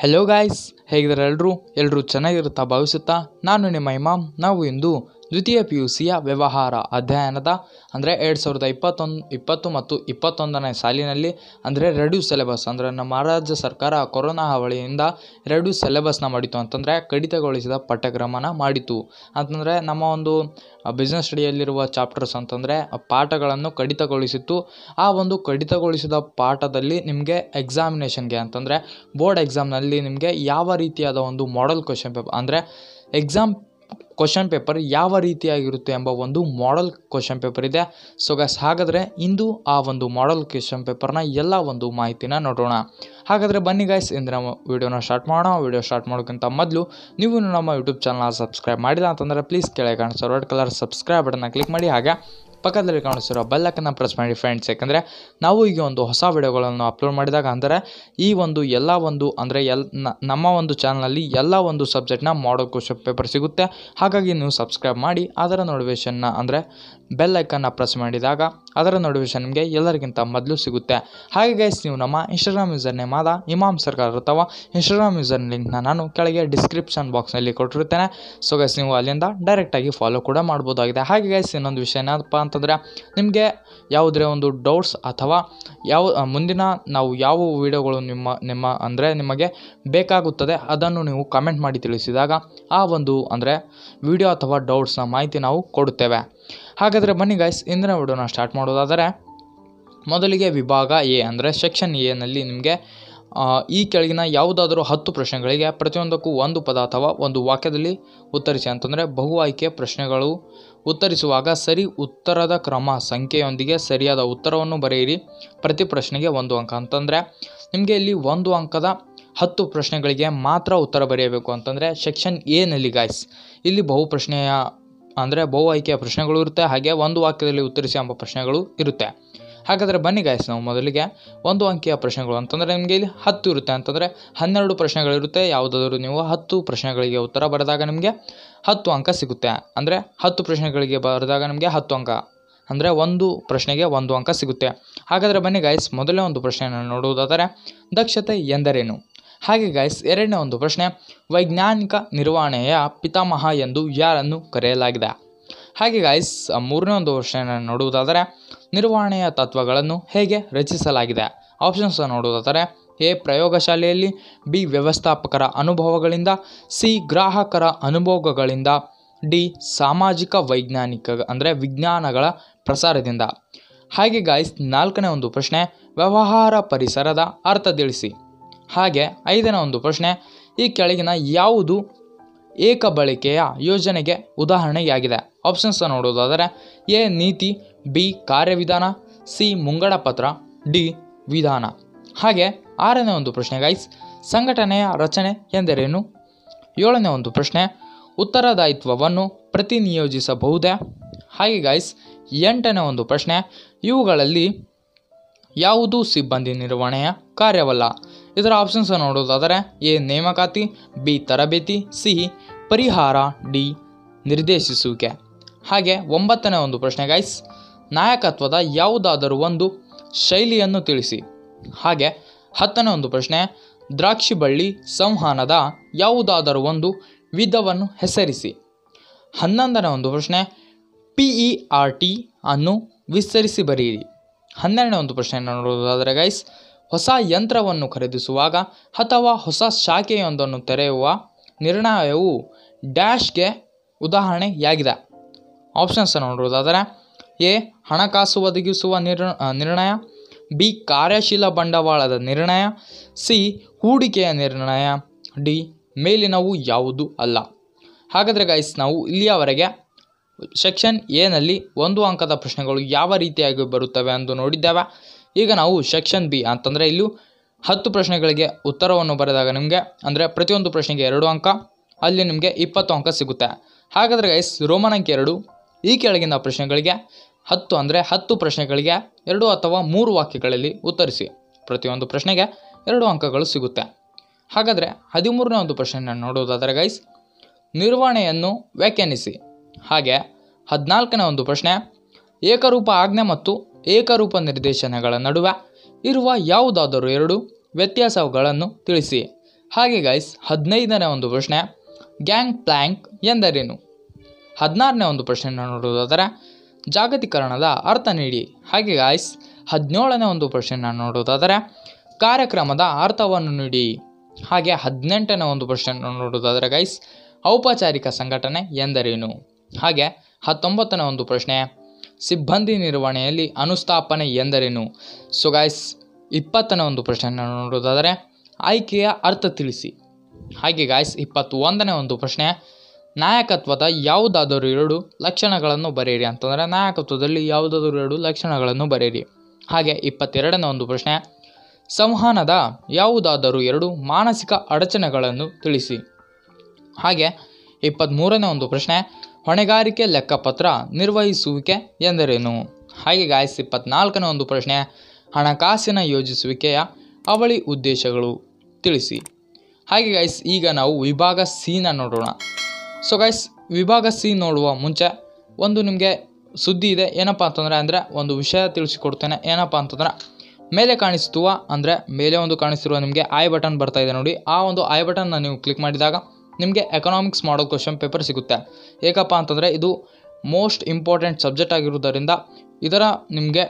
hello guys ಹೇಗಿದ್ದಾರೆ ಎಲ್ಲರೂ ಎಲ್ಲರೂ ಚೆನ್ನಾಗಿರುತ್ತಾ ಭಾವಿಸುತ್ತಾ ನಾನು ನಿಮ್ಮ ಇಮಾಮ್ ನಾವು ಇಂದು ದ್ವಿತೀಯ ಪಿ ಯು ಸಿಯ ವ್ಯವಹಾರ ಅಧ್ಯಯನದ ಅಂದರೆ ಎರಡು ಸಾವಿರದ ಇಪ್ಪತ್ತೊಂದು ಇಪ್ಪತ್ತು ಮತ್ತು ಇಪ್ಪತ್ತೊಂದನೇ ಸಾಲಿನಲ್ಲಿ ಅಂದರೆ ರೆಡ್ಯೂ ಸಿಲೆಬಸ್ ಅಂದರೆ ನಮ್ಮ ರಾಜ್ಯ ಸರ್ಕಾರ ಕೊರೋನಾ ಹಾವಳಿಯಿಂದ ರೆಡ್ಯೂ ಸಿಲೆಬಸ್ನ ಮಾಡಿತು ಅಂತಂದರೆ ಕಡಿತಗೊಳಿಸಿದ ಪಠ್ಯಕ್ರಮನ ಮಾಡಿತು ಅಂತಂದರೆ ನಮ್ಮ ಒಂದು ಬಿಸ್ನೆಸ್ ಸ್ಟಡಿಯಲ್ಲಿರುವ ಚಾಪ್ಟರ್ಸ್ ಅಂತಂದರೆ ಪಾಠಗಳನ್ನು ಕಡಿತಗೊಳಿಸಿತ್ತು ಆ ಒಂದು ಕಡಿತಗೊಳಿಸಿದ ಪಾಠದಲ್ಲಿ ನಿಮಗೆ ಎಕ್ಸಾಮಿನೇಷನ್ಗೆ ಅಂತಂದರೆ ಬೋರ್ಡ್ ಎಕ್ಸಾಮ್ನಲ್ಲಿ ನಿಮಗೆ ಯಾವ ರೀತಿಯಾದ ಒಂದು ಮಾಡೆಲ್ ಕ್ವಶನ್ ಪೇಪರ್ ಅಂದರೆ ಎಕ್ಸಾಮ್ ಕ್ವಶನ್ ಪೇಪರ್ ಯಾವ ರೀತಿಯಾಗಿರುತ್ತೆ ಎಂಬ ಒಂದು ಮಾಡೆಲ್ ಕ್ವಶನ್ ಪೇಪರ್ ಇದೆ ಸೊ ಗಸ್ ಹಾಗಾದರೆ ಇಂದು ಆ ಒಂದು ಮಾಡೆಲ್ ಕ್ವಶನ್ ಪೇಪರ್ನ ಎಲ್ಲ ಒಂದು ಮಾಹಿತಿನ ನೋಡೋಣ ಹಾಗಾದರೆ ಬನ್ನಿ ಗಾಯ್ಸ್ ಇಂದಿನ ವೀಡಿಯೋನ ಸ್ಟಾರ್ಟ್ ಮಾಡೋಣ ವೀಡಿಯೋ ಸ್ಟಾರ್ಟ್ ಮಾಡೋಕ್ಕಿಂತ ಮೊದಲು ನೀವು ಇನ್ನೂ ನಮ್ಮ ಯೂಟ್ಯೂಬ್ ಚಾನಲ್ನ ಸಬ್ಸ್ಕ್ರೈಬ್ ಮಾಡಿಲ್ಲ ಅಂತಂದರೆ ಪ್ಲೀಸ್ ಕೆಳಗೆ ಕಾಣಿಸೋ ರೆಡ್ ಕಲರ್ ಸಬ್ಸ್ಕ್ರೈಬ್ ಬಟನ್ನ ಕ್ಲಿಕ್ ಮಾಡಿ ಹಾಗೆ ಪಕ್ಕದಲ್ಲಿ ಕಾಣಿಸಿರೋ ಬೆಲ್ಲಕ್ಕನ್ನು ಪ್ರೆಸ್ ಮಾಡಿ ಫ್ರೆಂಡ್ಸ್ ಯಾಕಂದರೆ ನಾವು ಈಗ ಒಂದು ಹೊಸ ವಿಡಿಯೋಗಳನ್ನು ಅಪ್ಲೋಡ್ ಮಾಡಿದಾಗ ಅಂದರೆ ಈ ಒಂದು ಎಲ್ಲ ಒಂದು ಅಂದರೆ ಎಲ್ ನ- ನಮ್ಮ ಒಂದು ಚಾನಲಲ್ಲಿ ಎಲ್ಲ ಒಂದು ಸಬ್ಜೆಕ್ಟ್ನ ಮಾಡಲ್ ಕ್ವಶನ್ ಪೇಪರ್ ಸಿಗುತ್ತೆ ಹಾಗಾಗಿ ನೀವು ಸಬ್ಸ್ಕ್ರೈಬ್ ಮಾಡಿ ಅದರ ನೋಟಿಫಿಕೇಷನ್ನ ಅಂದರೆ ಬೆಲ್ ಐಕನ್ನ ಪ್ರೆಸ್ ಮಾಡಿದಾಗ ಅದರ ನೋಟಿಫಿಕೇಷನ್ ನಿಮಗೆ ಎಲ್ಲರಿಗಿಂತ ಮೊದಲು ಸಿಗುತ್ತೆ ಹಾಗೆ ಗೈಸ್ ನೀವು ನಮ್ಮ ಇನ್ಸ್ಟಾಗ್ರಾಮ್ ಯೂಸರ್ ನೇಮ್ ಆದ ಇಮಾಮ್ ಸರ್ಕಾರ ಅಥವಾ ಇನ್ಸ್ಟಾಗ್ರಾಮ್ ಯೂಸರ್ ಲಿಂಕ್ನ ನಾನು ಕೆಳಗೆ ಡಿಸ್ಕ್ರಿಪ್ಷನ್ ಬಾಕ್ಸ್ನಲ್ಲಿ ಕೊಟ್ಟಿರುತ್ತೇನೆ ಸೊ ಗೈಸ್ ನೀವು ಅಲ್ಲಿಂದ ಡೈರೆಕ್ಟಾಗಿ ಫಾಲೋ ಕೂಡ ಮಾಡ್ಬೋದಾಗಿದೆ ಹಾಗೆ ಗೈಸ್ ಇನ್ನೊಂದು ವಿಷಯ ಏನಪ್ಪ ಅಂತಂದರೆ ನಿಮಗೆ ಯಾವುದೇ ಒಂದು ಡೌಟ್ಸ್ ಅಥವಾ ಯಾವ ಆ, ಮುಂದಿನ ನಾವು ಯಾವ ವಿಡಿಯೋಗಳು ನಿಮ್ಮ ನಿಮ್ಮ ಅಂದರೆ ನಿಮಗೆ ಬೇಕಾಗುತ್ತದೆ ಅದನ್ನು ನೀವು ಕಮೆಂಟ್ ಮಾಡಿ ತಿಳಿಸಿದಾಗ ಆ ಒಂದು ಅಂದರೆ ವಿಡಿಯೋ ಅಥವಾ ಡೌಟ್ಸ್ನ ಮಾಹಿತಿ ನಾವು ಕೊಡುತ್ತೇವೆ ಹಾಗಾದರೆ ಬನ್ನಿ ಗೈಸ್ ಇಂದಿನ ವಿಡಿಯೋನ ಸ್ಟಾರ್ಟ್ ಮಾಡೋದಾದರೆ ಮೊದಲಿಗೆ ವಿಭಾಗ ಎ ಅಂದರೆ ಸೆಕ್ಷನ್ ಎನಲ್ಲಿ ನಿಮಗೆ ಆ, ಈ ಕೆಳಗಿನ ಯಾವುದಾದರೂ ಹತ್ತು ಪ್ರಶ್ನೆಗಳಿಗೆ ಪ್ರತಿಯೊಂದಕ್ಕೂ ಒಂದು ಪದ ಅಥವಾ ಒಂದು ವಾಕ್ಯದಲ್ಲಿ ಉತ್ತರಿಸಿ ಅಂತಂದರೆ ಬಹು ಆಯ್ಕೆ ಪ್ರಶ್ನೆಗಳು ಉತ್ತರಿಸುವಾಗ ಸರಿ ಉತ್ತರದ ಕ್ರಮ ಸಂಖ್ಯೆಯೊಂದಿಗೆ ಸರಿಯಾದ ಉತ್ತರವನ್ನು ಬರೆಯಿರಿ ಪ್ರತಿ ಪ್ರಶ್ನೆಗೆ ಒಂದು ಅಂಕ ಅಂತಂದರೆ ನಿಮಗೆ ಇಲ್ಲಿ ಒಂದು ಅಂಕದ ಹತ್ತು ಪ್ರಶ್ನೆಗಳಿಗೆ ಮಾತ್ರ ಉತ್ತರ ಬರೆಯಬೇಕು ಅಂತಂದರೆ ಸೆಕ್ಷನ್ ಎನಲ್ಲಿ ಗಾಯ್ಸ್ ಇಲ್ಲಿ ಬಹು ಪ್ರಶ್ನೆಯ ಅಂದರೆ ಬಹು ಆಯ್ಕೆಯ ಪ್ರಶ್ನೆಗಳು ಇರುತ್ತೆ ಹಾಗೆ ಒಂದು ವಾಕ್ಯದಲ್ಲಿ ಉತ್ತರಿಸಿ ಎಂಬ ಪ್ರಶ್ನೆಗಳು ಇರುತ್ತೆ ಹಾಗಾದರೆ ಬನ್ನಿ ಗಾಯ್ಸ್ ನಾವು ಮೊದಲಿಗೆ ಒಂದು ಅಂಕಿಯ ಪ್ರಶ್ನೆಗಳು ಅಂತಂದರೆ ನಿಮಗೆ ಇಲ್ಲಿ ಹತ್ತು ಇರುತ್ತೆ ಅಂತಂದರೆ ಹನ್ನೆರಡು ಪ್ರಶ್ನೆಗಳಿರುತ್ತೆ ಯಾವುದಾದ್ರೂ ನೀವು ಹತ್ತು ಪ್ರಶ್ನೆಗಳಿಗೆ ಉತ್ತರ ಬರೆದಾಗ ನಿಮಗೆ ಹತ್ತು ಅಂಕ ಸಿಗುತ್ತೆ ಅಂದರೆ ಹತ್ತು ಪ್ರಶ್ನೆಗಳಿಗೆ ಬರೆದಾಗ ನಿಮಗೆ ಹತ್ತು ಅಂಕ ಅಂದರೆ ಒಂದು ಪ್ರಶ್ನೆಗೆ ಒಂದು ಅಂಕ ಸಿಗುತ್ತೆ ಹಾಗಾದರೆ ಬನ್ನಿ ಗಾಯ್ಸ್ ಮೊದಲನೇ ಒಂದು ಪ್ರಶ್ನೆಯನ್ನು ನೋಡುವುದಾದರೆ ದಕ್ಷತೆ ಎಂದರೇನು ಹಾಗೆ ಗಾಯ್ಸ್ ಎರಡನೇ ಒಂದು ಪ್ರಶ್ನೆ ವೈಜ್ಞಾನಿಕ ನಿರ್ವಹಣೆಯ ಪಿತಾಮಹ ಎಂದು ಯಾರನ್ನು ಕರೆಯಲಾಗಿದೆ ಹಾಗೆ ಗಾಯ್ಸ್ ಮೂರನೇ ಒಂದು ಪ್ರಶ್ನೆಯನ್ನು ನೋಡುವುದಾದರೆ ನಿರ್ವಹಣೆಯ ತತ್ವಗಳನ್ನು ಹೇಗೆ ರಚಿಸಲಾಗಿದೆ ಆಪ್ಷನ್ಸ್ ನೋಡುವುದಾದರೆ ಎ ಪ್ರಯೋಗಶಾಲೆಯಲ್ಲಿ ಬಿ ವ್ಯವಸ್ಥಾಪಕರ ಅನುಭವಗಳಿಂದ ಸಿ ಗ್ರಾಹಕರ ಅನುಭವಗಳಿಂದ ಡಿ ಸಾಮಾಜಿಕ ವೈಜ್ಞಾನಿಕ ಅಂದರೆ ವಿಜ್ಞಾನಗಳ ಪ್ರಸಾರದಿಂದ ಹಾಗೆ ಗಾಯ್ಸ್ ನಾಲ್ಕನೇ ಒಂದು ಪ್ರಶ್ನೆ ವ್ಯವಹಾರ ಪರಿಸರದ ಅರ್ಥ ತಿಳಿಸಿ ಹಾಗೆ ಐದನೇ ಒಂದು ಪ್ರಶ್ನೆ ಈ ಕೆಳಗಿನ ಯಾವುದು ಏಕ ಬಳಕೆಯ ಯೋಜನೆಗೆ ಉದಾಹರಣೆಯಾಗಿದೆ ಆಪ್ಷನ್ಸ್ ನೋಡುವುದಾದರೆ ಎ ನೀತಿ ಬಿ ಕಾರ್ಯವಿಧಾನ ಸಿ ಮುಂಗಡ ಪತ್ರ ಡಿ ವಿಧಾನ ಹಾಗೆ ಆರನೇ ಒಂದು ಪ್ರಶ್ನೆ ಗೈಸ್ ಸಂಘಟನೆಯ ರಚನೆ ಎಂದರೇನು ಏಳನೇ ಒಂದು ಪ್ರಶ್ನೆ ಉತ್ತರದಾಯಿತ್ವವನ್ನು ಪ್ರತಿನಿಯೋಜಿಸಬಹುದೇ ಹಾಗೆ ಗೈಸ್ ಎಂಟನೇ ಒಂದು ಪ್ರಶ್ನೆ ಇವುಗಳಲ್ಲಿ ಯಾವುದು ಸಿಬ್ಬಂದಿ ನಿರ್ವಹಣೆಯ ಕಾರ್ಯವಲ್ಲ ಇದರ ಆಪ್ಷನ್ಸ್ ನೋಡೋದಾದರೆ ಎ ನೇಮಕಾತಿ ಬಿ ತರಬೇತಿ ಸಿ ಪರಿಹಾರ ಡಿ ನಿರ್ದೇಶಿಸುವಿಕೆ ಹಾಗೆ ಒಂಬತ್ತನೇ ಒಂದು ಪ್ರಶ್ನೆ ಗೈಸ್ ನಾಯಕತ್ವದ ಯಾವುದಾದರೂ ಒಂದು ಶೈಲಿಯನ್ನು ತಿಳಿಸಿ ಹಾಗೆ ಹತ್ತನೇ ಒಂದು ಪ್ರಶ್ನೆ ದ್ರಾಕ್ಷಿ ಬಳ್ಳಿ ಸಂವಹನದ ಯಾವುದಾದರೂ ಒಂದು ವಿಧವನ್ನು ಹೆಸರಿಸಿ ಹನ್ನೊಂದನೇ ಒಂದು ಪ್ರಶ್ನೆ ಪಿ ಇ ಆರ್ ಟಿ ಅನ್ನು ವಿಸ್ತರಿಸಿ ಬರೆಯಿರಿ ಹನ್ನೆರಡನೇ ಒಂದು ಪ್ರಶ್ನೆಯನ್ನು ನೋಡುವುದಾದರೆ ಗೈಸ್ ಹೊಸ ಯಂತ್ರವನ್ನು ಖರೀದಿಸುವಾಗ ಅಥವಾ ಹೊಸ ಶಾಖೆಯೊಂದನ್ನು ತೆರೆಯುವ ನಿರ್ಣಯವು ಡ್ಯಾಶ್ಗೆ ಉದಾಹರಣೆಯಾಗಿದೆ ಆಪ್ಷನ್ಸ್ ನೋಡುವುದಾದರೆ ಎ ಹಣಕಾಸು ಒದಗಿಸುವ ನಿರ್ ನಿರ್ಣಯ ಬಿ ಕಾರ್ಯಶೀಲ ಬಂಡವಾಳದ ನಿರ್ಣಯ ಸಿ ಹೂಡಿಕೆಯ ನಿರ್ಣಯ ಡಿ ಮೇಲಿನವು ಯಾವುದು ಅಲ್ಲ ಹಾಗಾದರೆ ಗೈಸ್ ನಾವು ಇಲ್ಲಿಯವರೆಗೆ ಸೆಕ್ಷನ್ ಎನಲ್ಲಿ ಒಂದು ಅಂಕದ ಪ್ರಶ್ನೆಗಳು ಯಾವ ರೀತಿಯಾಗಿ ಬರುತ್ತವೆ ಎಂದು ನೋಡಿದ್ದೇವೆ ಈಗ ನಾವು ಸೆಕ್ಷನ್ ಬಿ ಅಂತಂದರೆ ಇಲ್ಲಿ ಹತ್ತು ಪ್ರಶ್ನೆಗಳಿಗೆ ಉತ್ತರವನ್ನು ಬರೆದಾಗ ನಿಮಗೆ ಅಂದರೆ ಪ್ರತಿಯೊಂದು ಪ್ರಶ್ನೆಗೆ ಎರಡು ಅಂಕ ಅಲ್ಲಿ ನಿಮಗೆ ಇಪ್ಪತ್ತು ಅಂಕ ಸಿಗುತ್ತೆ ಹಾಗಾದರೆ ಗೈಸ್ ರೋಮನ್ ಅಂಕಿ ಎರಡು ಈ ಕೆಳಗಿನ ಪ್ರಶ್ನೆಗಳಿಗೆ ಹತ್ತು ಅಂದರೆ ಹತ್ತು ಪ್ರಶ್ನೆಗಳಿಗೆ ಎರಡು ಅಥವಾ ಮೂರು ವಾಕ್ಯಗಳಲ್ಲಿ ಉತ್ತರಿಸಿ ಪ್ರತಿಯೊಂದು ಪ್ರಶ್ನೆಗೆ ಎರಡು ಅಂಕಗಳು ಸಿಗುತ್ತೆ ಹಾಗಾದರೆ ಹದಿಮೂರನೇ ಒಂದು ಪ್ರಶ್ನೆಯನ್ನು ನೋಡುವುದಾದರೆ ಗೈಸ್ ನಿರ್ವಹಣೆಯನ್ನು ವ್ಯಾಖ್ಯಾನಿಸಿ ಹಾಗೆ ಹದಿನಾಲ್ಕನೇ ಒಂದು ಪ್ರಶ್ನೆ ಏಕರೂಪ ಆಜ್ಞೆ ಮತ್ತು ಏಕರೂಪ ನಿರ್ದೇಶನಗಳ ನಡುವೆ ಇರುವ ಯಾವುದಾದರೂ ಎರಡು ವ್ಯತ್ಯಾಸಗಳನ್ನು ತಿಳಿಸಿ ಹಾಗೆ ಗೈಸ್ ಹದಿನೈದನೇ ಒಂದು ಪ್ರಶ್ನೆ ಗ್ಯಾಂಗ್ ಪ್ಲ್ಯಾಂಕ್ ಎಂದರೇನು ಹದಿನಾರನೇ ಒಂದು ಪ್ರಶ್ನೆಯನ್ನು ನೋಡುವುದಾದರೆ ಜಾಗತೀಕರಣದ ಅರ್ಥ ನೀಡಿ ಹಾಗೆ ಗಾಯ್ಸ್ ಹದಿನೇಳನೇ ಒಂದು ಪ್ರಶ್ನೆಯನ್ನು ನೋಡುವುದಾದರೆ ಕಾರ್ಯಕ್ರಮದ ಅರ್ಥವನ್ನು ನೀಡಿ ಹಾಗೆ ಹದಿನೆಂಟನೇ ಒಂದು ಪ್ರಶ್ನೆಯನ್ನು ನೋಡುವುದಾದರೆ ಗೈಸ್ ಔಪಚಾರಿಕ ಸಂಘಟನೆ ಎಂದರೇನು ಹಾಗೆ ಹತ್ತೊಂಬತ್ತನೇ ಒಂದು ಪ್ರಶ್ನೆ ಸಿಬ್ಬಂದಿ ನಿರ್ವಹಣೆಯಲ್ಲಿ ಅನುಸ್ಥಾಪನೆ ಎಂದರೇನು ಸೊ ಗೈಸ್ ಇಪ್ಪತ್ತನೇ ಒಂದು ಪ್ರಶ್ನೆಯನ್ನು ನೋಡುವುದಾದರೆ ಆಯ್ಕೆಯ ಅರ್ಥ ತಿಳಿಸಿ ಹಾಗೆ ಗಾಯ್ಸ್ ಇಪ್ಪತ್ತೊಂದನೇ ಒಂದು ಪ್ರಶ್ನೆ ನಾಯಕತ್ವದ ಯಾವುದಾದರೂ ಎರಡು ಲಕ್ಷಣಗಳನ್ನು ಬರೆಯಿರಿ ಅಂತಂದರೆ ನಾಯಕತ್ವದಲ್ಲಿ ಯಾವುದಾದರೂ ಎರಡು ಲಕ್ಷಣಗಳನ್ನು ಬರೆಯಿರಿ ಹಾಗೆ ಇಪ್ಪತ್ತೆರಡನೇ ಒಂದು ಪ್ರಶ್ನೆ ಸಂವಹನದ ಯಾವುದಾದರೂ ಎರಡು ಮಾನಸಿಕ ಅಡಚಣೆಗಳನ್ನು ತಿಳಿಸಿ ಹಾಗೆ ಇಪ್ಪತ್ತ್ಮೂರನೇ ಒಂದು ಪ್ರಶ್ನೆ ಹೊಣೆಗಾರಿಕೆ ಲೆಕ್ಕಪತ್ರ ನಿರ್ವಹಿಸುವಿಕೆ ಎಂದರೇನು ಹಾಗೆ ಗಾಯಸ್ ಇಪ್ಪತ್ನಾಲ್ಕನೇ ಒಂದು ಪ್ರಶ್ನೆ ಹಣಕಾಸಿನ ಯೋಜಿಸುವಿಕೆಯ ಅವಳಿ ಉದ್ದೇಶಗಳು ತಿಳಿಸಿ ಹಾಗೆ ಗೈಸ್ ಈಗ ನಾವು ವಿಭಾಗ ಸಿನ ನೋಡೋಣ ಸೊ ಗೈಸ್ ವಿಭಾಗ ಸಿ ನೋಡುವ ಮುಂಚೆ ಒಂದು ನಿಮಗೆ ಸುದ್ದಿ ಇದೆ ಏನಪ್ಪ ಅಂತಂದರೆ ಅಂದರೆ ಒಂದು ವಿಷಯ ತಿಳಿಸಿಕೊಡ್ತೇನೆ ಏನಪ್ಪ ಅಂತಂದ್ರೆ ಮೇಲೆ ಕಾಣಿಸುವ ಅಂದರೆ ಮೇಲೆ ಒಂದು ಕಾಣಿಸ್ತಿರುವ ನಿಮಗೆ ಐ ಬಟನ್ ಬರ್ತಾ ಇದೆ ನೋಡಿ ಆ ಒಂದು ಐ ಬಟನ್ನ ನೀವು ಕ್ಲಿಕ್ ಮಾಡಿದಾಗ ನಿಮಗೆ ಎಕನಾಮಿಕ್ಸ್ ಮಾಡೋ ಕ್ವಶನ್ ಪೇಪರ್ ಸಿಗುತ್ತೆ ಏಕಪ್ಪ ಅಂತಂದರೆ ಇದು ಮೋಸ್ಟ್ ಇಂಪಾರ್ಟೆಂಟ್ ಸಬ್ಜೆಕ್ಟ್ ಆಗಿರುವುದರಿಂದ ಇದರ ನಿಮಗೆ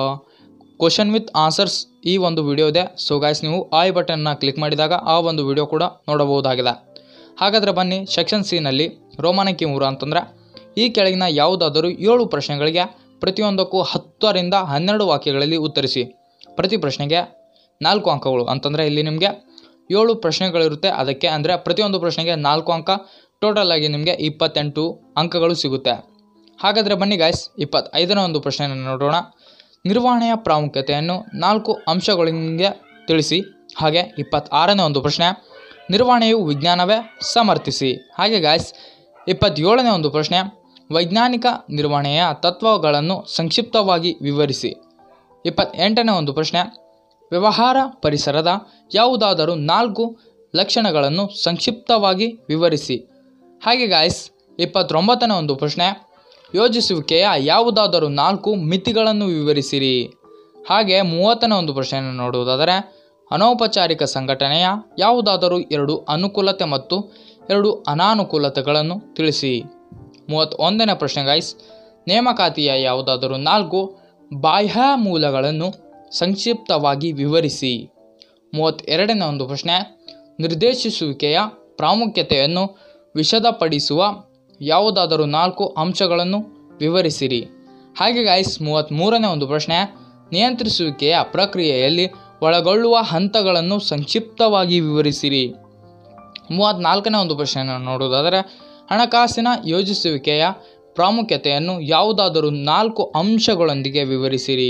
ಕ್ವಶನ್ ವಿತ್ ಆನ್ಸರ್ಸ್ ಈ ಒಂದು ವಿಡಿಯೋ ಇದೆ ಸೊ ಗಾಯ್ಸ್ ನೀವು ಐ ಬಟನ್ನ ಕ್ಲಿಕ್ ಮಾಡಿದಾಗ ಆ ಒಂದು ವಿಡಿಯೋ ಕೂಡ ನೋಡಬಹುದಾಗಿದೆ ಹಾಗಾದರೆ ಬನ್ನಿ ಸೆಕ್ಷನ್ ಸಿನಲ್ಲಿ ರೋಮಾನಕಿ ಮೂರು ಅಂತಂದರೆ ಈ ಕೆಳಗಿನ ಯಾವುದಾದರೂ ಏಳು ಪ್ರಶ್ನೆಗಳಿಗೆ ಪ್ರತಿಯೊಂದಕ್ಕೂ ಹತ್ತರಿಂದ ಹನ್ನೆರಡು ವಾಕ್ಯಗಳಲ್ಲಿ ಉತ್ತರಿಸಿ ಪ್ರತಿ ಪ್ರಶ್ನೆಗೆ ನಾಲ್ಕು ಅಂಕಗಳು ಅಂತಂದರೆ ಇಲ್ಲಿ ನಿಮಗೆ ಏಳು ಪ್ರಶ್ನೆಗಳಿರುತ್ತೆ ಅದಕ್ಕೆ ಅಂದರೆ ಪ್ರತಿಯೊಂದು ಪ್ರಶ್ನೆಗೆ ನಾಲ್ಕು ಅಂಕ ಟೋಟಲ್ ಆಗಿ ನಿಮಗೆ ಇಪ್ಪತ್ತೆಂಟು ಅಂಕಗಳು ಸಿಗುತ್ತೆ ಹಾಗಾದರೆ ಬನ್ನಿ ಗಾಯ್ಸ್ ಇಪ್ಪತ್ತೈದನೇ ಒಂದು ಪ್ರಶ್ನೆಯನ್ನು ನೋಡೋಣ ನಿರ್ವಹಣೆಯ ಪ್ರಾಮುಖ್ಯತೆಯನ್ನು ನಾಲ್ಕು ಅಂಶಗಳಿಗೆ ತಿಳಿಸಿ ಹಾಗೆ ಇಪ್ಪತ್ತಾರನೇ ಒಂದು ಪ್ರಶ್ನೆ ನಿರ್ವಹಣೆಯು ವಿಜ್ಞಾನವೇ ಸಮರ್ಥಿಸಿ ಹಾಗೆ ಗಾಯ್ಸ್ ಇಪ್ಪತ್ತೇಳನೇ ಒಂದು ಪ್ರಶ್ನೆ ವೈಜ್ಞಾನಿಕ ನಿರ್ವಹಣೆಯ ತತ್ವಗಳನ್ನು ಸಂಕ್ಷಿಪ್ತವಾಗಿ ವಿವರಿಸಿ ಇಪ್ಪತ್ತೆಂಟನೇ ಒಂದು ಪ್ರಶ್ನೆ ವ್ಯವಹಾರ ಪರಿಸರದ ಯಾವುದಾದರೂ ನಾಲ್ಕು ಲಕ್ಷಣಗಳನ್ನು ಸಂಕ್ಷಿಪ್ತವಾಗಿ ವಿವರಿಸಿ ಹಾಗೆ ಗಾಯ್ಸ್ ಇಪ್ಪತ್ತೊಂಬತ್ತನೇ ಒಂದು ಪ್ರಶ್ನೆ ಯೋಜಿಸುವಿಕೆಯ ಯಾವುದಾದರೂ ನಾಲ್ಕು ಮಿತಿಗಳನ್ನು ವಿವರಿಸಿರಿ ಹಾಗೆ ಮೂವತ್ತನೇ ಒಂದು ಪ್ರಶ್ನೆಯನ್ನು ನೋಡುವುದಾದರೆ ಅನೌಪಚಾರಿಕ ಸಂಘಟನೆಯ ಯಾವುದಾದರೂ ಎರಡು ಅನುಕೂಲತೆ ಮತ್ತು ಎರಡು ಅನಾನುಕೂಲತೆಗಳನ್ನು ತಿಳಿಸಿ ಮೂವತ್ತೊಂದನೇ ಪ್ರಶ್ನೆ ಗೈಸ್ ನೇಮಕಾತಿಯ ಯಾವುದಾದರೂ ನಾಲ್ಕು ಬಾಹ್ಯ ಮೂಲಗಳನ್ನು ಸಂಕ್ಷಿಪ್ತವಾಗಿ ವಿವರಿಸಿ ಮೂವತ್ತೆರಡನೇ ಒಂದು ಪ್ರಶ್ನೆ ನಿರ್ದೇಶಿಸುವಿಕೆಯ ಪ್ರಾಮುಖ್ಯತೆಯನ್ನು ವಿಶದಪಡಿಸುವ ಯಾವುದಾದರೂ ನಾಲ್ಕು ಅಂಶಗಳನ್ನು ವಿವರಿಸಿರಿ ಹಾಗೆ ಗಾಯ್ಸ್ ಮೂವತ್ತ್ಮೂರನೇ ಒಂದು ಪ್ರಶ್ನೆ ನಿಯಂತ್ರಿಸುವಿಕೆಯ ಪ್ರಕ್ರಿಯೆಯಲ್ಲಿ ಒಳಗೊಳ್ಳುವ ಹಂತಗಳನ್ನು ಸಂಕ್ಷಿಪ್ತವಾಗಿ ವಿವರಿಸಿರಿ ಮೂವತ್ತ್ನಾಲ್ಕನೇ ಒಂದು ಪ್ರಶ್ನೆಯನ್ನು ನೋಡುವುದಾದರೆ ಹಣಕಾಸಿನ ಯೋಜಿಸುವಿಕೆಯ ಪ್ರಾಮುಖ್ಯತೆಯನ್ನು ಯಾವುದಾದರೂ ನಾಲ್ಕು ಅಂಶಗಳೊಂದಿಗೆ ವಿವರಿಸಿರಿ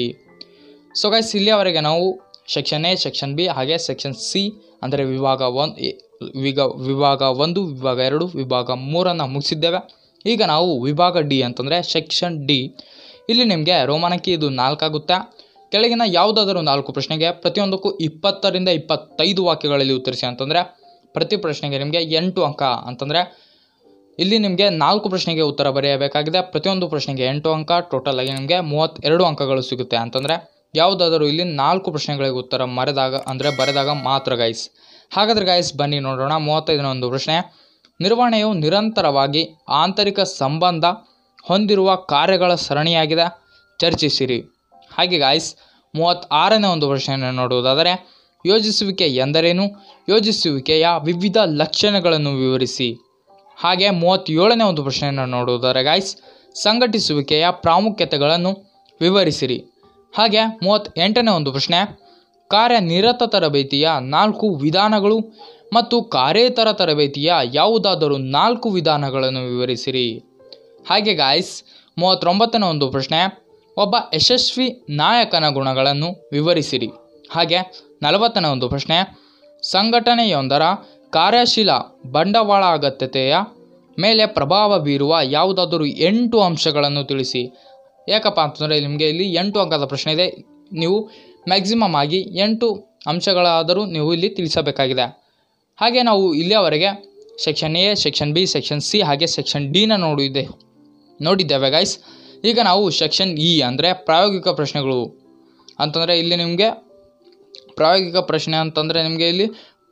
ಸೊ ಗೈಸ್ ಇಲ್ಲಿಯವರೆಗೆ ನಾವು ಸೆಕ್ಷನ್ ಎ ಸೆಕ್ಷನ್ ಬಿ ಹಾಗೆ ಸೆಕ್ಷನ್ ಸಿ ಅಂದರೆ ವಿಭಾಗ ಒಂದು ವಿಗ ವಿಭಾಗ ಒಂದು ವಿಭಾಗ ಎರಡು ವಿಭಾಗ ಮೂರನ್ನು ಮುಗಿಸಿದ್ದೇವೆ ಈಗ ನಾವು ವಿಭಾಗ ಡಿ ಅಂತಂದರೆ ಸೆಕ್ಷನ್ ಡಿ ಇಲ್ಲಿ ನಿಮಗೆ ರೋಮಾನಕಿ ಇದು ನಾಲ್ಕಾಗುತ್ತೆ ಕೆಳಗಿನ ಯಾವುದಾದರೂ ನಾಲ್ಕು ಪ್ರಶ್ನೆಗೆ ಪ್ರತಿಯೊಂದಕ್ಕೂ ಇಪ್ಪತ್ತರಿಂದ ಇಪ್ಪತ್ತೈದು ವಾಕ್ಯಗಳಲ್ಲಿ ಉತ್ತರಿಸಿ ಅಂತಂದರೆ ಪ್ರತಿ ಪ್ರಶ್ನೆಗೆ ನಿಮಗೆ ಎಂಟು ಅಂಕ ಅಂತಂದರೆ ಇಲ್ಲಿ ನಿಮಗೆ ನಾಲ್ಕು ಪ್ರಶ್ನೆಗೆ ಉತ್ತರ ಬರೆಯಬೇಕಾಗಿದೆ ಪ್ರತಿಯೊಂದು ಪ್ರಶ್ನೆಗೆ ಎಂಟು ಅಂಕ ಟೋಟಲ್ ಆಗಿ ನಿಮಗೆ ಮೂವತ್ತೆರಡು ಅಂಕಗಳು ಸಿಗುತ್ತೆ ಅಂತಂದರೆ ಯಾವುದಾದರೂ ಇಲ್ಲಿ ನಾಲ್ಕು ಪ್ರಶ್ನೆಗಳಿಗೆ ಉತ್ತರ ಮರೆದಾಗ ಅಂದರೆ ಬರೆದಾಗ ಮಾತ್ರ ಗೈಸ್ ಹಾಗಾದರೆ ಗೈಸ್ ಬನ್ನಿ ನೋಡೋಣ ಮೂವತ್ತೈದನೇ ಒಂದು ಪ್ರಶ್ನೆ ನಿರ್ವಹಣೆಯು ನಿರಂತರವಾಗಿ ಆಂತರಿಕ ಸಂಬಂಧ ಹೊಂದಿರುವ ಕಾರ್ಯಗಳ ಸರಣಿಯಾಗಿದೆ ಚರ್ಚಿಸಿರಿ ಹಾಗೆ ಗಾಯ್ಸ್ ಮೂವತ್ತಾರನೇ ಒಂದು ಪ್ರಶ್ನೆಯನ್ನು ನೋಡುವುದಾದರೆ ಯೋಜಿಸುವಿಕೆ ಎಂದರೇನು ಯೋಜಿಸುವಿಕೆಯ ವಿವಿಧ ಲಕ್ಷಣಗಳನ್ನು ವಿವರಿಸಿ ಹಾಗೆ ಮೂವತ್ತೇಳನೇ ಒಂದು ಪ್ರಶ್ನೆಯನ್ನು ನೋಡುವುದಾದರೆ ಗಾಯ್ಸ್ ಸಂಘಟಿಸುವಿಕೆಯ ಪ್ರಾಮುಖ್ಯತೆಗಳನ್ನು ವಿವರಿಸಿರಿ ಹಾಗೆ ಮೂವತ್ತೆಂಟನೇ ಒಂದು ಪ್ರಶ್ನೆ ಕಾರ್ಯನಿರತ ತರಬೇತಿಯ ನಾಲ್ಕು ವಿಧಾನಗಳು ಮತ್ತು ಕಾರ್ಯೇತರ ತರಬೇತಿಯ ಯಾವುದಾದರೂ ನಾಲ್ಕು ವಿಧಾನಗಳನ್ನು ವಿವರಿಸಿರಿ ಹಾಗೆ ಗಾಯ್ಸ್ ಮೂವತ್ತೊಂಬತ್ತನೇ ಒಂದು ಪ್ರಶ್ನೆ ಒಬ್ಬ ಯಶಸ್ವಿ ನಾಯಕನ ಗುಣಗಳನ್ನು ವಿವರಿಸಿರಿ ಹಾಗೆ ನಲವತ್ತನೇ ಒಂದು ಪ್ರಶ್ನೆ ಸಂಘಟನೆಯೊಂದರ ಕಾರ್ಯಶೀಲ ಬಂಡವಾಳ ಅಗತ್ಯತೆಯ ಮೇಲೆ ಪ್ರಭಾವ ಬೀರುವ ಯಾವುದಾದರೂ ಎಂಟು ಅಂಶಗಳನ್ನು ತಿಳಿಸಿ ಯಾಕಪ್ಪ ಅಂತಂದರೆ ನಿಮಗೆ ಇಲ್ಲಿ ಎಂಟು ಅಂಕದ ಪ್ರಶ್ನೆ ಇದೆ ನೀವು ಮ್ಯಾಕ್ಸಿಮಮ್ ಆಗಿ ಎಂಟು ಅಂಶಗಳಾದರೂ ನೀವು ಇಲ್ಲಿ ತಿಳಿಸಬೇಕಾಗಿದೆ ಹಾಗೆ ನಾವು ಇಲ್ಲಿಯವರೆಗೆ section A section B section C ಹಾಗೆ ಸೆಕ್ಷನ್ ಡಿನ ನೋಡಿದ್ದೆ ನೋಡಿದ್ದೇವೆ ಗೈಸ್ ಈಗ ನಾವು ಸೆಕ್ಷನ್ ಇ ಅಂದರೆ ಪ್ರಾಯೋಗಿಕ ಪ್ರಶ್ನೆಗಳು ಅಂತಂದರೆ ಇಲ್ಲಿ ನಿಮಗೆ ಪ್ರಾಯೋಗಿಕ ಪ್ರಶ್ನೆ ಅಂತಂದರೆ ನಿಮಗೆ ಇಲ್ಲಿ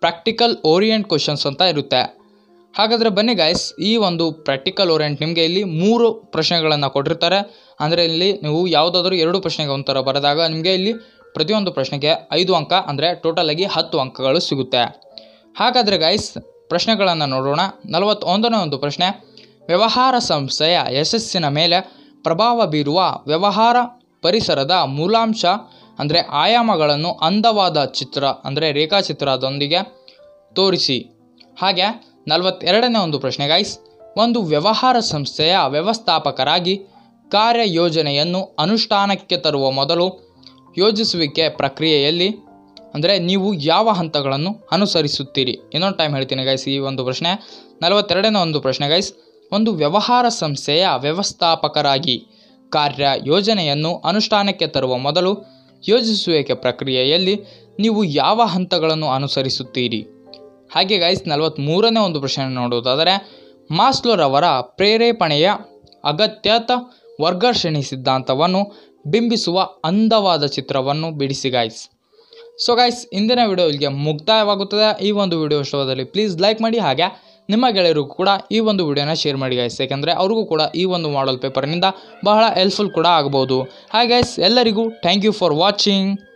ಪ್ರಾಕ್ಟಿಕಲ್ ಓರಿಯೆಂಟ್ ಕ್ವಶನ್ಸ್ ಅಂತ ಇರುತ್ತೆ ಹಾಗಾದರೆ ಬನ್ನಿ ಗಾಯ್ಸ್ ಈ ಒಂದು ಪ್ರಾಕ್ಟಿಕಲ್ ಓರಿಯೆಂಟ್ ನಿಮಗೆ ಇಲ್ಲಿ ಮೂರು ಪ್ರಶ್ನೆಗಳನ್ನು ಕೊಟ್ಟಿರ್ತಾರೆ ಅಂದರೆ ಇಲ್ಲಿ ನೀವು ಯಾವುದಾದ್ರೂ ಎರಡು ಪ್ರಶ್ನೆಗೆ ಉತ್ತರ ಬರೆದಾಗ ನಿಮಗೆ ಇಲ್ಲಿ ಪ್ರತಿಯೊಂದು ಪ್ರಶ್ನೆಗೆ ಐದು ಅಂಕ ಅಂದರೆ ಟೋಟಲ್ ಆಗಿ ಹತ್ತು ಅಂಕಗಳು ಸಿಗುತ್ತೆ ಹಾಗಾದರೆ ಗಾಯ್ಸ್ ಪ್ರಶ್ನೆಗಳನ್ನು ನೋಡೋಣ ನಲವತ್ತೊಂದನೇ ಒಂದು ಪ್ರಶ್ನೆ ವ್ಯವಹಾರ ಸಂಸ್ಥೆಯ ಯಶಸ್ಸಿನ ಮೇಲೆ ಪ್ರಭಾವ ಬೀರುವ ವ್ಯವಹಾರ ಪರಿಸರದ ಮೂಲಾಂಶ ಅಂದರೆ ಆಯಾಮಗಳನ್ನು ಅಂದವಾದ ಚಿತ್ರ ಅಂದರೆ ರೇಖಾಚಿತ್ರದೊಂದಿಗೆ ತೋರಿಸಿ ಹಾಗೆ ನಲವತ್ತೆರಡನೇ ಒಂದು ಪ್ರಶ್ನೆ ಗೈಸ್ ಒಂದು ವ್ಯವಹಾರ ಸಂಸ್ಥೆಯ ವ್ಯವಸ್ಥಾಪಕರಾಗಿ ಕಾರ್ಯಯೋಜನೆಯನ್ನು ಅನುಷ್ಠಾನಕ್ಕೆ ತರುವ ಮೊದಲು ಯೋಜಿಸುವಿಕೆ ಪ್ರಕ್ರಿಯೆಯಲ್ಲಿ ಅಂದರೆ ನೀವು ಯಾವ ಹಂತಗಳನ್ನು ಅನುಸರಿಸುತ್ತೀರಿ ಇನ್ನೊಂದು ಟೈಮ್ ಹೇಳ್ತೀನಿ ಗೈಸ್ ಈ ಒಂದು ಪ್ರಶ್ನೆ ನಲವತ್ತೆರಡನೇ ಒಂದು ಪ್ರಶ್ನೆ ಗೈಸ್ ಒಂದು ವ್ಯವಹಾರ ಸಂಸ್ಥೆಯ ವ್ಯವಸ್ಥಾಪಕರಾಗಿ ಕಾರ್ಯ ಯೋಜನೆಯನ್ನು ಅನುಷ್ಠಾನಕ್ಕೆ ತರುವ ಮೊದಲು ಯೋಜಿಸುವಿಕೆ ಪ್ರಕ್ರಿಯೆಯಲ್ಲಿ ನೀವು ಯಾವ ಹಂತಗಳನ್ನು ಅನುಸರಿಸುತ್ತೀರಿ ಹಾಗೆ ಗೈಸ್ ನಲವತ್ತ್ಮೂರನೇ ಒಂದು ಪ್ರಶ್ನೆ ನೋಡುವುದಾದರೆ ಮಾಸ್ಲೋರವರ ಪ್ರೇರೇಪಣೆಯ ಅಗತ್ಯತ ವರ್ಗಶ್ರೇಣಿ ಸಿದ್ಧಾಂತವನ್ನು ಬಿಂಬಿಸುವ ಅಂದವಾದ ಚಿತ್ರವನ್ನು ಬಿಡಿಸಿ ಗಾಯ್ಸ್ ಸೊ ಗೈಸ್ ಇಂದಿನ ವಿಡಿಯೋ ಇಲ್ಲಿಗೆ ಮುಕ್ತಾಯವಾಗುತ್ತದೆ ಈ ಒಂದು ವಿಡಿಯೋ ಇಷ್ಟವಾದಲ್ಲಿ ಪ್ಲೀಸ್ ಲೈಕ್ ಮಾಡಿ ಹಾಗೆ ನಿಮ್ಮ ಗೆಳೆಯರಿಗೂ ಕೂಡ ಈ ಒಂದು ವಿಡಿಯೋನ ಶೇರ್ ಮಾಡಿ ಗೈಸ್ ಯಾಕೆಂದರೆ ಅವ್ರಿಗೂ ಕೂಡ ಈ ಒಂದು ಮಾಡಲ್ ಪೇಪರ್ನಿಂದ ಬಹಳ ಹೆಲ್ಪ್ಫುಲ್ ಕೂಡ ಆಗ್ಬೋದು ಹಾಗೆ ಗೈಸ್ ಎಲ್ಲರಿಗೂ ಥ್ಯಾಂಕ್ ಯು ಫಾರ್ ವಾಚಿಂಗ್